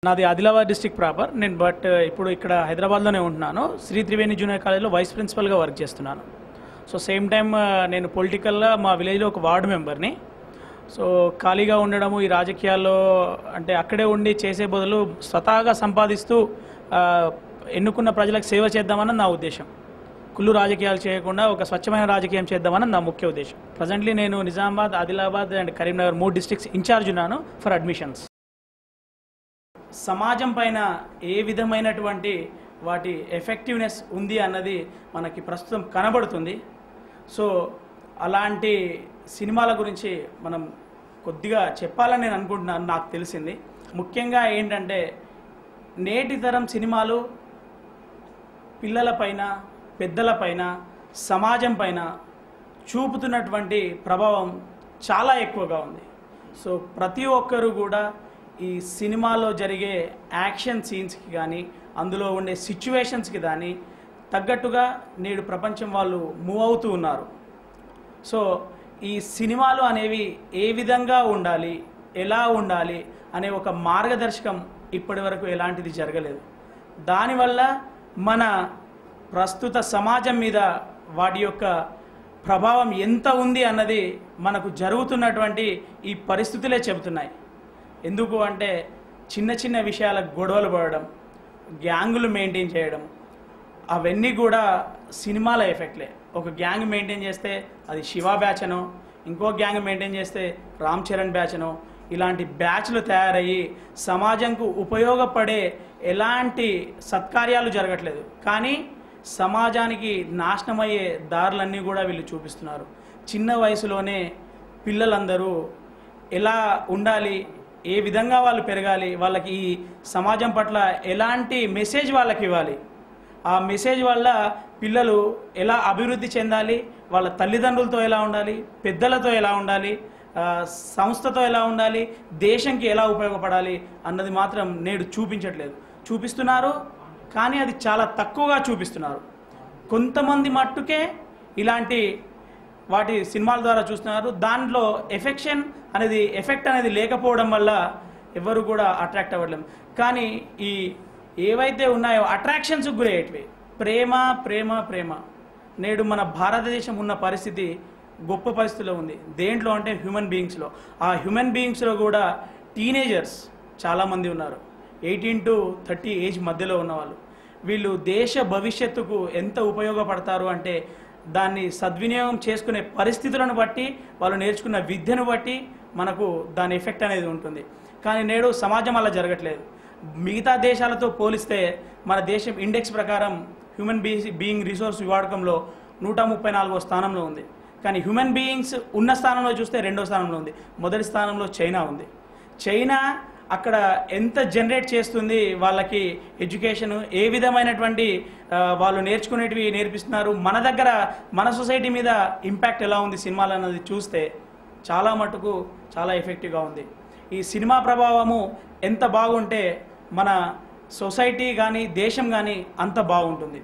నాది Adilabad district proper నేను but ఇప్పుడు ఇక్కడ హైదరాబాద్లోనే ఉంటున్నాను శ్రీ త్రివేణి జూనియర్ కాలేజ్లో వైస్ ప్రిన్సిపల్గా వర్క్ చేస్తున్నాను సో సేమ్ టైం నేను పొలిటికల్గా మా విలేజ్లో ఒక వార్డు మెంబర్ని సో ఖాళీగా ఉండడము ఈ రాజకీయాల్లో అంటే అక్కడే ఉండి చేసే బదులు స్వతహాగా సంపాదిస్తూ ఆ, ఎన్నుకున్న ప్రజలకు సేవ చేద్దామన్నది నా ఉద్దేశం కుళ్ళు రాజకీయాలు చేయకుండా ఒక స్వచ్ఛమైన రాజకీయం చేద్దామని నా ముఖ్య ఉద్దేశం ప్రజెంట్లీ నేను నిజామాబాద్ ఆదిలాబాద్ అండ్ కరీంనగర్ మూడు డిస్ట్రిక్ట్స్ ఇన్ఛార్జ్ ఉన్నాను ఫర్ అడ్మిషన్స్ సమాజం పైన ఏ విధమైనటువంటి వాటి ఎఫెక్టివ్నెస్ ఉంది అన్నది మనకి ప్రస్తుతం కనబడుతుంది సో అలాంటి సినిమాల గురించి మనం కొద్దిగా చెప్పాలని నేను అనుకుంటున్నాను నాకు తెలిసింది ముఖ్యంగా ఏంటంటే నేటి తరం సినిమాలు పిల్లలపైన పెద్దలపైన సమాజం పైన చూపుతున్నటువంటి ప్రభావం చాలా ఎక్కువగా ఉంది సో ప్రతి ఒక్కరూ కూడా ఈ సినిమాలో జరిగే యాక్షన్ సీన్స్కి కానీ అందులో ఉండే సిచ్యువేషన్స్కి కానీ తగ్గట్టుగా నేడు ప్రపంచం వాళ్ళు మూవ్ అవుతూ ఉన్నారు సో ఈ సినిమాలు అనేవి ఏ విధంగా ఉండాలి ఎలా ఉండాలి అనే ఒక మార్గదర్శకం ఇప్పటి వరకు ఎలాంటిది జరగలేదు దానివల్ల మన ప్రస్తుత సమాజం మీద వాటి యొక్క ప్రభావం ఎంత ఉంది అన్నది మనకు జరుగుతున్నటువంటి ఈ పరిస్థితులే చెబుతున్నాయి ఎందుకు అంటే చిన్న చిన్న విషయాలకు గొడవలు పడడం గ్యాంగులు మెయింటైన్ చేయడం అవన్నీ కూడా సినిమాల ఎఫెక్ట్లే ఒక గ్యాంగ్ మెయింటైన్ చేస్తే అది శివ బ్యాచ్ అనో ఇంకో గ్యాంగ్ మెయింటైన్ చేస్తే రామ్ చరణ్ బ్యాచ్ అనో ఇలాంటి బ్యాచ్లు తయారయ్యి సమాజంకు ఉపయోగపడే ఎలాంటి సత్కార్యాలు జరగట్లేదు కానీ సమాజానికి నాశనమయ్యే దారులన్నీ కూడా వీళ్ళు చూపిస్తున్నారు చిన్న వయసులోనే పిల్లలందరూ ఎలా ఉండాలి ఏ విధంగా వాళ్ళు పెరగాలి వాళ్ళకి ఈ సమాజం పట్ల ఎలాంటి మెసేజ్ వాళ్ళకి ఇవ్వాలి ఆ మెసేజ్ వల్ల పిల్లలు ఎలా అభివృద్ధి చెందాలి వాళ్ళ తల్లిదండ్రులతో ఎలా ఉండాలి పెద్దలతో ఎలా ఉండాలి ఆ, సంస్థతో ఎలా ఉండాలి దేశంకి ఎలా ఉపయోగపడాలి అన్నది మాత్రం నేడు చూపించట్లేదు చూపిస్తున్నారు కానీ అది చాలా తక్కువగా చూపిస్తున్నారు కొంతమంది మట్టుకే ఇలాంటి వాటి సినిమాల ద్వారా చూస్తున్నారు దాంట్లో ఎఫెక్షన్ అనేది ఎఫెక్ట్ అనేది లేకపోవడం వల్ల ఎవరు కూడా అట్రాక్ట్ అవ్వట్లేదు కానీ ఈ ఏవైతే ఉన్నాయో అట్రాక్షన్స్ గురయ్యేటివి ప్రేమ ప్రేమ ప్రేమ నేడు మన భారతదేశం ఉన్న పరిస్థితి గొప్ప పరిస్థితిలో ఉంది దేంట్లో అంటే హ్యూమన్ బీయింగ్స్లో ఆ హ్యూమన్ బీయింగ్స్లో కూడా టీనేజర్స్ చాలామంది ఉన్నారు ఎయిటీన్ టు థర్టీ ఏజ్ మధ్యలో ఉన్నవాళ్ళు వీళ్ళు దేశ భవిష్యత్తుకు ఎంత ఉపయోగపడతారు అంటే దాన్ని సద్వినియోగం చేసుకునే పరిస్థితులను బట్టి వాళ్ళు నేర్చుకున్న విద్యను బట్టి మనకు దాని ఎఫెక్ట్ అనేది ఉంటుంది కానీ నేడు సమాజం అలా జరగట్లేదు మిగతా దేశాలతో పోలిస్తే మన దేశం ఇండెక్స్ ప్రకారం హ్యూమన్ బీ బీయింగ్ రిసోర్స్ వాడకంలో నూట ముప్పై నాలుగో స్థానంలో ఉంది కానీ హ్యూమన్ బీయింగ్స్ ఉన్న స్థానంలో చూస్తే రెండో స్థానంలో ఉంది మొదటి స్థానంలో చైనా ఉంది చైనా అక్కడ ఎంత జనరేట్ చేస్తుంది వాళ్ళకి ఎడ్యుకేషన్ ఏ విధమైనటువంటి ఆ, వాళ్ళు నేర్చుకునేటివి నేర్పిస్తున్నారు మన దగ్గర మన సొసైటీ మీద ఇంపాక్ట్ ఎలా ఉంది సినిమాలు అన్నది చూస్తే చాలా మటుకు చాలా ఎఫెక్టివ్గా ఉంది ఈ సినిమా ప్రభావము ఎంత బాగుంటే మన సొసైటీ కానీ దేశం కానీ అంత బాగుంటుంది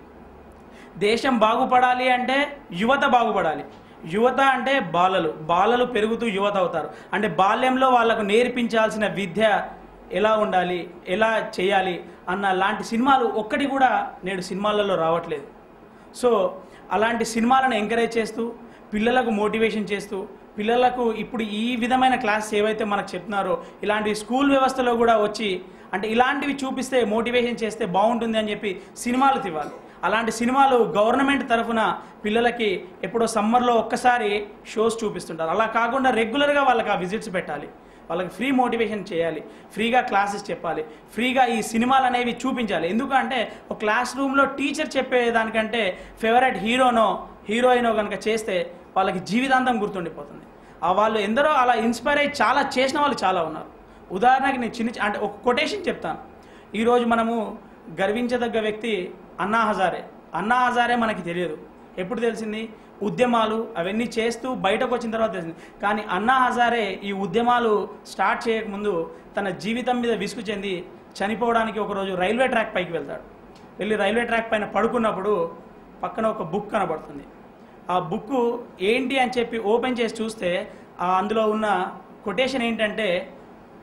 దేశం బాగుపడాలి అంటే యువత బాగుపడాలి యువత అంటే బాలలు బాలలు పెరుగుతూ యువత అవుతారు అంటే బాల్యంలో వాళ్ళకు నేర్పించాల్సిన విద్య ఎలా ఉండాలి ఎలా చేయాలి అన్న లాంటి సినిమాలు ఒక్కటి కూడా నేడు సినిమాలలో రావట్లేదు సో అలాంటి సినిమాలను ఎంకరేజ్ చేస్తూ పిల్లలకు మోటివేషన్ చేస్తూ పిల్లలకు ఇప్పుడు ఈ విధమైన క్లాస్ ఏవైతే మనకు చెప్తున్నారో ఇలాంటి స్కూల్ వ్యవస్థలో కూడా వచ్చి అంటే ఇలాంటివి చూపిస్తే మోటివేషన్ చేస్తే బాగుంటుంది అని చెప్పి సినిమాలు తివ్వాలి అలాంటి సినిమాలు గవర్నమెంట్ తరఫున పిల్లలకి ఎప్పుడో సమ్మర్లో ఒక్కసారి షోస్ చూపిస్తుంటారు అలా కాకుండా రెగ్యులర్గా వాళ్ళకి ఆ విజిట్స్ పెట్టాలి వాళ్ళకి ఫ్రీ మోటివేషన్ చేయాలి ఫ్రీగా క్లాసెస్ చెప్పాలి ఫ్రీగా ఈ సినిమాలు అనేవి చూపించాలి ఎందుకంటే ఒక క్లాస్ రూమ్లో టీచర్ చెప్పేదానికంటే ఫేవరెట్ హీరోనో హీరోయినో కనుక చేస్తే వాళ్ళకి జీవితాంతం గుర్తుండిపోతుంది ఆ వాళ్ళు ఎందరో అలా ఇన్స్పైర్ అయ్యి చాలా చేసిన వాళ్ళు చాలా ఉన్నారు ఉదాహరణకి నేను చిన్న అంటే ఒక కొటేషన్ చెప్తాను ఈరోజు మనము గర్వించదగ్గ వ్యక్తి అన్నా హజారే అన్నా హజారే మనకి తెలియదు ఎప్పుడు తెలిసింది ఉద్యమాలు అవన్నీ చేస్తూ బయటకు వచ్చిన తర్వాత తెలిసింది కానీ అన్నా హజారే ఈ ఉద్యమాలు స్టార్ట్ చేయకముందు తన జీవితం మీద విసుగు చెంది చనిపోవడానికి ఒకరోజు రైల్వే ట్రాక్ పైకి వెళ్తాడు వెళ్ళి రైల్వే ట్రాక్ పైన పడుకున్నప్పుడు పక్కన ఒక బుక్ కనబడుతుంది ఆ బుక్ ఏంటి అని చెప్పి ఓపెన్ చేసి చూస్తే ఆ అందులో ఉన్న కొటేషన్ ఏంటంటే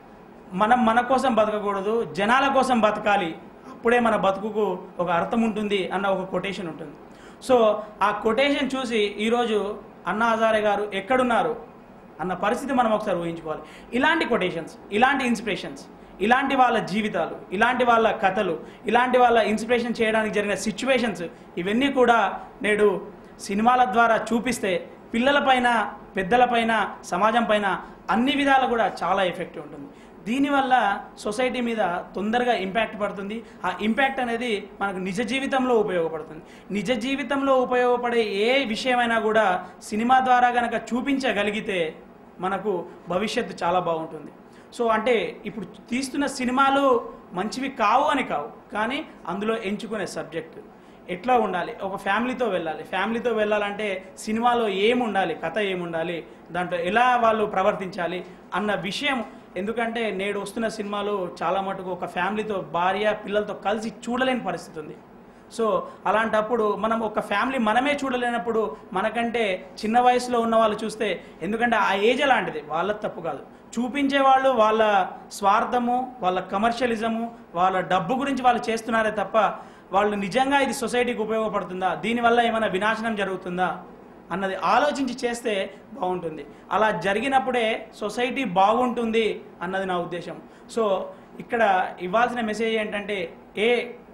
మనం మన కోసం బతకకూడదు జనాల కోసం బతకాలి అప్పుడే మన బతుకుకు ఒక అర్థం ఉంటుంది అన్న ఒక కొటేషన్ ఉంటుంది సో ఆ కొటేషన్ చూసి ఈరోజు అన్నా హజారే గారు ఎక్కడున్నారు అన్న పరిస్థితి మనం ఒకసారి ఊహించుకోవాలి ఇలాంటి కొటేషన్స్ ఇలాంటి ఇన్స్పిరేషన్స్ ఇలాంటి వాళ్ళ జీవితాలు ఇలాంటి వాళ్ళ కథలు ఇలాంటి వాళ్ళ ఇన్స్పిరేషన్ చేయడానికి జరిగిన సిచ్యువేషన్స్ ఇవన్నీ కూడా నేడు సినిమాల ద్వారా చూపిస్తే పిల్లలపైన పెద్దలపైన సమాజం పైన అన్ని విధాలు కూడా చాలా ఎఫెక్టివ్ ఉంటుంది దీనివల్ల సొసైటీ మీద తొందరగా ఇంపాక్ట్ పడుతుంది ఆ ఇంపాక్ట్ అనేది మనకు నిజ జీవితంలో ఉపయోగపడుతుంది నిజ జీవితంలో ఉపయోగపడే ఏ విషయమైనా కూడా సినిమా ద్వారా గనక చూపించగలిగితే మనకు భవిష్యత్తు చాలా బాగుంటుంది సో అంటే ఇప్పుడు తీస్తున్న సినిమాలు మంచివి కావు అని కావు కానీ అందులో ఎంచుకునే సబ్జెక్ట్ ఎట్లా ఉండాలి ఒక ఫ్యామిలీతో వెళ్ళాలి ఫ్యామిలీతో వెళ్ళాలంటే సినిమాలో ఏముండాలి కథ ఏముండాలి దాంట్లో ఎలా వాళ్ళు ప్రవర్తించాలి అన్న విషయం ఎందుకంటే నేడు వస్తున్న సినిమాలు చాలా మటుకు ఒక ఫ్యామిలీతో భార్య పిల్లలతో కలిసి చూడలేని పరిస్థితి ఉంది సో అలాంటప్పుడు మనం ఒక ఫ్యామిలీ మనమే చూడలేనప్పుడు మనకంటే చిన్న వయసులో ఉన్న వాళ్ళు చూస్తే ఎందుకంటే ఆ ఏజ్ అలాంటిది వాళ్ళ తప్పు కాదు చూపించే వాళ్ళు వాళ్ళ స్వార్థము వాళ్ళ కమర్షియలిజము వాళ్ళ డబ్బు గురించి వాళ్ళు చేస్తున్నారే తప్ప వాళ్ళు నిజంగా ఇది సొసైటీకి ఉపయోగపడుతుందా దీనివల్ల ఏమైనా వినాశనం జరుగుతుందా అన్నది ఆలోచించి చేస్తే బాగుంటుంది అలా జరిగినప్పుడే సొసైటీ బాగుంటుంది అన్నది నా ఉద్దేశం సో ఇక్కడ ఇవ్వాల్సిన మెసేజ్ ఏంటంటే ఏ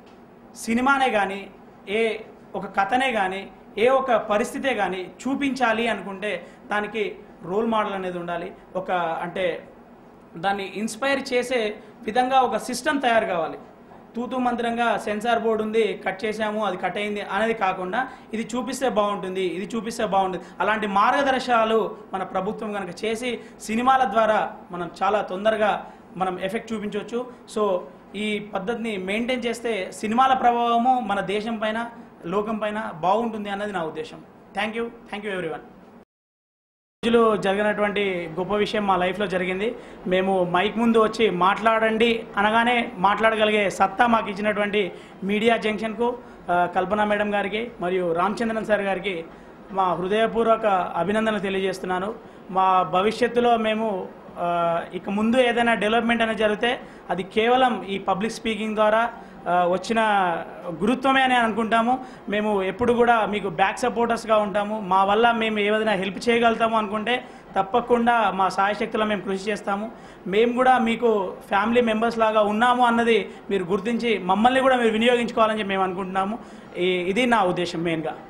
సినిమానే కానీ ఏ ఒక కథనే కానీ ఏ ఒక పరిస్థితే కానీ చూపించాలి అనుకుంటే దానికి రోల్ మోడల్ అనేది ఉండాలి ఒక అంటే దాన్ని ఇన్స్పైర్ చేసే విధంగా ఒక సిస్టమ్ తయారు కావాలి తూతూ మంత్రంగా సెన్సార్ బోర్డు ఉంది కట్ చేసాము అది కట్ అయింది అనేది కాకుండా ఇది చూపిస్తే బాగుంటుంది ఇది చూపిస్తే బాగుంటుంది అలాంటి మార్గదర్శకాలు మన ప్రభుత్వం కనుక చేసి సినిమాల ద్వారా మనం చాలా తొందరగా మనం ఎఫెక్ట్ చూపించవచ్చు సో ఈ పద్ధతిని మెయింటైన్ చేస్తే సినిమాల ప్రభావము మన దేశం పైన లోకం పైన బాగుంటుంది అన్నది నా ఉద్దేశం thank you thank you everyone రోజులు జరిగినటువంటి గొప్ప విషయం మా లైఫ్లో జరిగింది మేము మైక్ ముందు వచ్చి మాట్లాడండి అనగానే మాట్లాడగలిగే సత్తా మాకు ఇచ్చినటువంటి మీడియా జంక్షన్కు ఆ, కల్పన మేడం గారికి మరియు రామచంద్రన్ సార్ గారికి మా హృదయపూర్వక అభినందనలు తెలియజేస్తున్నాను మా భవిష్యత్తులో మేము ఆ, ఇక ముందు ఏదైనా డెవలప్మెంట్ అనేది జరిగితే అది కేవలం ఈ పబ్లిక్ స్పీకింగ్ ద్వారా ఆ, వచ్చిన గురుత్వమే అని అనుకుంటాము మేము ఎప్పుడు కూడా మీకు బ్యాక్ సపోర్టర్స్గా ఉంటాము మా వల్ల మేము ఏదైనా హెల్ప్ చేయగలుగుతాము అనుకుంటే తప్పకుండా మా సాయశక్తిలో మేము కృషి చేస్తాము మేము కూడా మీకు ఫ్యామిలీ మెంబర్స్ లాగా ఉన్నాము అన్నది మీరు గుర్తించి మమ్మల్ని కూడా మీరు వినియోగించుకోవాలని చెప్పి మేము అనుకుంటున్నాము ఈ- ఇది నా ఉద్దేశం మెయిన్గా